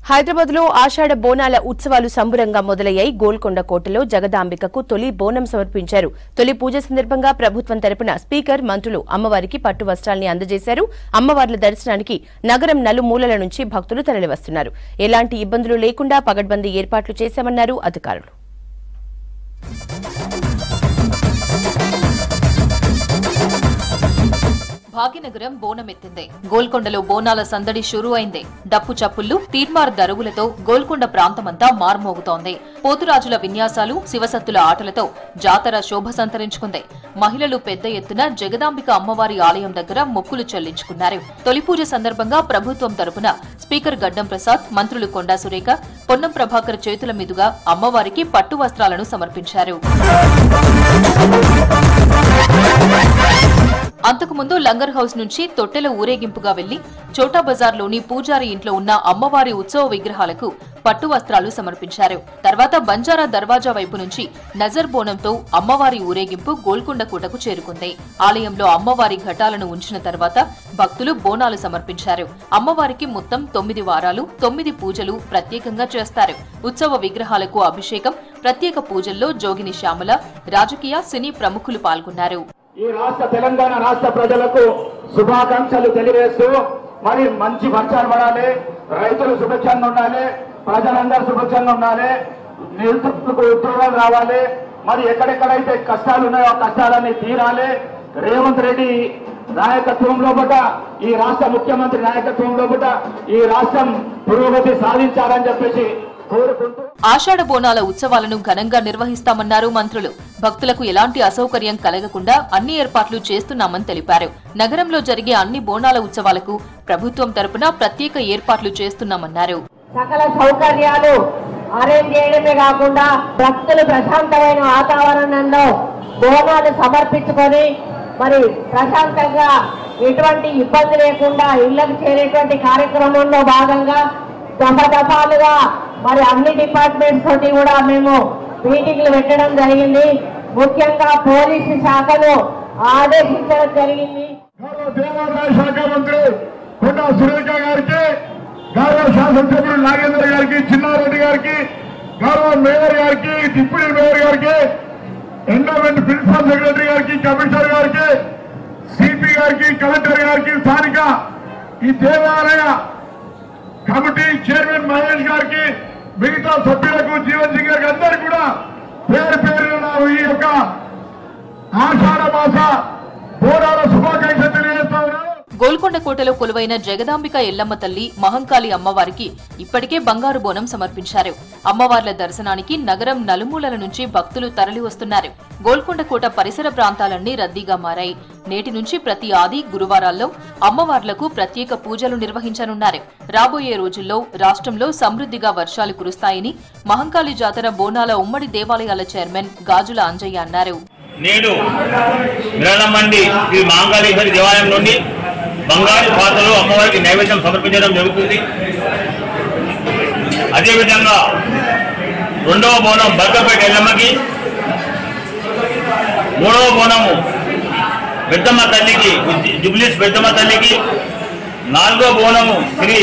హైదరాబాద్ లో ఆషాఢ బోనాల ఉత్సవాలు సంబురంగా మొదలయ్యాయి గోల్కొండ కోటలో జగదాంబికకు తొలి బోనం సమర్పించారు తొలి పూజ సందర్భంగా ప్రభుత్వం తరపున స్పీకర్ మంత్రులు అమ్మవారికి పట్టు వస్త్రాల్ని అందజేశారు అమ్మవార్ల దర్శనానికి నగరం నలుమూలల నుంచి భక్తులు తరలివస్తున్నారు ఎలాంటి ఇబ్బందులు లేకుండా పగడ్బందీ ఏర్పాట్లు చేశామన్నారు అధికారులు భాగ్యనగరం బోనమెత్తింది గోల్కొండలో బోనాల సందడి షురు అయింది డప్పు చప్పుళ్లు తీర్మార్ దరువులతో గోల్కొండ ప్రాంతమంతా మార్మోగుతోంది పోతురాజుల విన్యాసాలు శివసత్తుల ఆటలతో జాతర శోభ సంతరించుకుంది మహిళలు పెద్ద ఎత్తున జగదాంబిక అమ్మవారి ఆలయం దగ్గర మొక్కులు చెల్లించుకున్నారు తొలి పూజ సందర్భంగా ప్రభుత్వం తరపున స్పీకర్ గడ్డం ప్రసాద్ మంత్రులు కొండా సురేఖ పొన్నం ప్రభాకర్ చేతుల మీదుగా అమ్మవారికి పట్టు వస్త్రాలను సమర్పించారు అంతకుముందు లంగర్ హౌస్ నుంచి తొట్టెల ఊరేగింపుగా వెళ్లి చోటా బజార్లోని పూజారి ఇంట్లో ఉన్న అమ్మవారి ఉత్సవ విగ్రహాలకు పట్టు వస్త్రాలు సమర్పించారు తర్వాత బంజారా దర్వాజా వైపు నుంచి నజర్ బోనంతో అమ్మవారి ఊరేగింపు గోల్కొండ కోటకు చేరుకుంది ఆలయంలో అమ్మవారి ఘటాలను ఉంచిన తర్వాత భక్తులు బోనాలు సమర్పించారు అమ్మవారికి మొత్తం తొమ్మిది వారాలు తొమ్మిది పూజలు ప్రత్యేకంగా చేస్తారు ఉత్సవ విగ్రహాలకు అభిషేకం ప్రత్యేక పూజల్లో జోగిని శ్యామల రాజకీయ సినీ ప్రముఖులు పాల్గొన్నారు ఈ రాష్ట్ర తెలంగాణ రాష్ట్ర ప్రజలకు శుభాకాంక్షలు తెలియజేస్తూ మరి మంచి వర్షాలు పడాలి రైతులు సుభిక్షంగా ఉండాలి ప్రజలందరూ సుభిక్షంగా ఉండాలి నిరుద్యోగులకు ఉద్యోగాలు రావాలి మరి ఎక్కడెక్కడైతే కష్టాలు ఉన్నాయో ఆ కష్టాలన్నీ తీరాలి రేవంత్ రెడ్డి నాయకత్వంలో బట ఈ రాష్ట్ర ముఖ్యమంత్రి నాయకత్వంలో బట ఈ రాష్ట్రం పురోగతి సాధించాలని చెప్పేసి కోరుకుంటూ ఆషాఢ బోనాల ఉత్సవాలను ఘనంగా నిర్వహిస్తామన్నారు మంత్రులు భక్తులకు ఎలాంటి అసౌకర్యం కలగకుండా అన్ని ఏర్పాట్లు చేస్తున్నామని తెలిపారు నగరంలో జరిగే అన్ని బోనాల ఉత్సవాలకు ప్రభుత్వం తరపున ప్రత్యేక ఏర్పాట్లు చేస్తున్నామన్నారు సకల సౌకర్యాలు అరేంజ్ చేయడమే కాకుండా భక్తులు ప్రశాంతమైన వాతావరణంలో బోనాలు సమర్పించుకొని మరి ప్రశాంతంగా ఎటువంటి ఇబ్బంది లేకుండా ఇళ్లకు చేరేటువంటి కార్యక్రమంలో భాగంగా దఫదఫాలుగా మరి అన్ని డిపార్ట్మెంట్స్ తోటి కూడా మేము మీటింగ్లు పెట్టడం జరిగింది ముఖ్యంగా పోలీసు శాఖను ఆదేశించడం జరిగింది గౌరవ దేవాదాయ శాఖ మంత్రి కొండా సురేఖ గారికి గౌరవ శాసనసభ్యులు నాగేంద్ర గారికి చిన్నారెడ్డి గారికి గౌరవ మేయర్ గారికి డిప్యూటీ మేయర్ గారికి ఎండోమెంట్ ప్రిన్సిపల్ సెక్రటరీ గారికి కమిషనర్ గారికి సిపి గారికి కలెక్టర్ గారికి స్థానిక ఈ దేవాలయ కమిటీ చైర్మన్ మహేష్ గారికి మిగతా సభ్యులకు జీవన్ సింగ్ గారికి అందరికీ కూడా పేరు పేరున ఈ యొక్క ఆషాఢ మాస బోనాల శుభాకాంక్షలు తెలియజేస్తా ఉన్నాను గోల్కొండ కోటలో కొలువైన జగదాంబిక ఎల్లమ్మ తల్లి మహంకాళి అమ్మవారికి ఇప్పటికే బంగారు బోనం సమర్పించారు అమ్మవార్ల దర్శనానికి నగరం నలుమూలల నుంచి భక్తులు తరలి వస్తున్నారు గోల్కొండ కోట పరిసర ప్రాంతాలన్నీ రద్దీగా మారాయి నేటి నుంచి ప్రతి ఆది గురువారాల్లో అమ్మవార్లకు ప్రత్యేక పూజలు నిర్వహించనున్నారు రాబోయే రోజుల్లో రాష్ట్రంలో సమృద్ధిగా వర్షాలు కురుస్తాయని మహంకాళి జాతర బోనాల ఉమ్మడి దేవాలయాల చైర్మన్ గాజుల అంజయ్య అన్నారు నేడు విరళమండి శ్రీ మాంగాళేశ్వరి దేవాలయం నుండి బంగారు పాత్రలో అమ్మవారికి నైవేద్యం సమర్పించడం జరుగుతుంది అదేవిధంగా రెండవ బోనం బర్గపేట ఎల్లమ్మకి మూడవ బోనము పెద్దమ్మ తల్లికి జుబ్లీస్ పెద్దమ్మ తల్లికి నాలుగో బోనము శ్రీ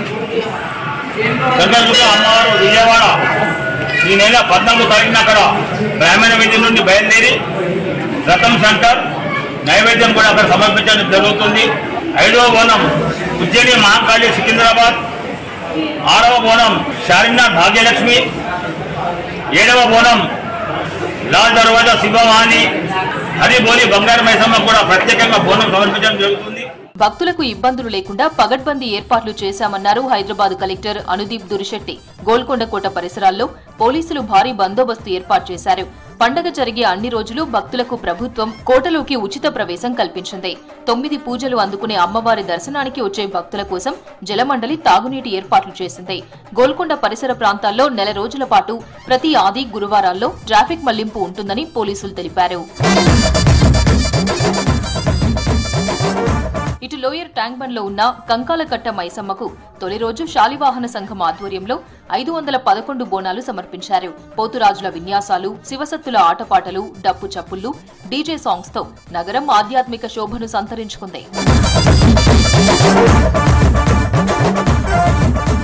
కనకదుర్గ అమ్మవారు విజయవాడ ఈ నెల పద్నాలుగు తారీఖున అక్కడ బ్రాహ్మణ విధి నుండి బయలుదేరి రథం సెంటర్ నైవేద్యం కూడా అక్కడ సమర్పించడం జరుగుతుంది ఐదవ బోనం ఉజ్జయిని మహాకాళి సికింద్రాబాద్ ఆరవ బోనం శాలినాథ్ భాగ్యలక్ష్మి ఏడవ బోనం లాల్ దర్వాజా శివవాణి హరిబోలి బంగారు మైసమ్మ కూడా ప్రత్యేకంగా బోనం సమర్పించడం జరుగుతుంది భక్తులకు ఇబ్బందులు లేకుండా పగడ్బందీ ఏర్పాట్లు చేశామన్నారు హైదరాబాద్ కలెక్టర్ అనుదీప్ దురిశెట్టి గోల్కొండ కోట పరిసరాల్లో పోలీసులు భారీ బందోబస్తు ఏర్పాటు చేశారు పండగ జరిగే అన్ని రోజులు భక్తులకు ప్రభుత్వం కోటలోకి ఉచిత ప్రవేశం కల్పించింది తొమ్మిది పూజలు అందుకునే అమ్మవారి దర్శనానికి వచ్చే భక్తుల కోసం జలమండలి తాగునీటి ఏర్పాట్లు చేసింది గోల్కొండ పరిసర ప్రాంతాల్లో నెల రోజుల పాటు ప్రతి ఆది గురువారాల్లో ట్రాఫిక్ మళ్లింపు ఉంటుందని పోలీసులు తెలిపారు ఇటు లోయర్ ట్యాంక్ బండ్ లో ఉన్న కంకాలకట్ట మైసమ్మకు తొలి రోజు శాలివాహన సంఘం ఆధ్వర్యంలో ఐదు వందల పదకొండు బోనాలు సమర్పించారు పోతురాజుల విన్యాసాలు శివసత్తుల ఆటపాటలు డప్పు చప్పుళ్లు డీజే సాంగ్స్ తో నగరం ఆధ్యాత్మిక శోభను సంతరించుకుంది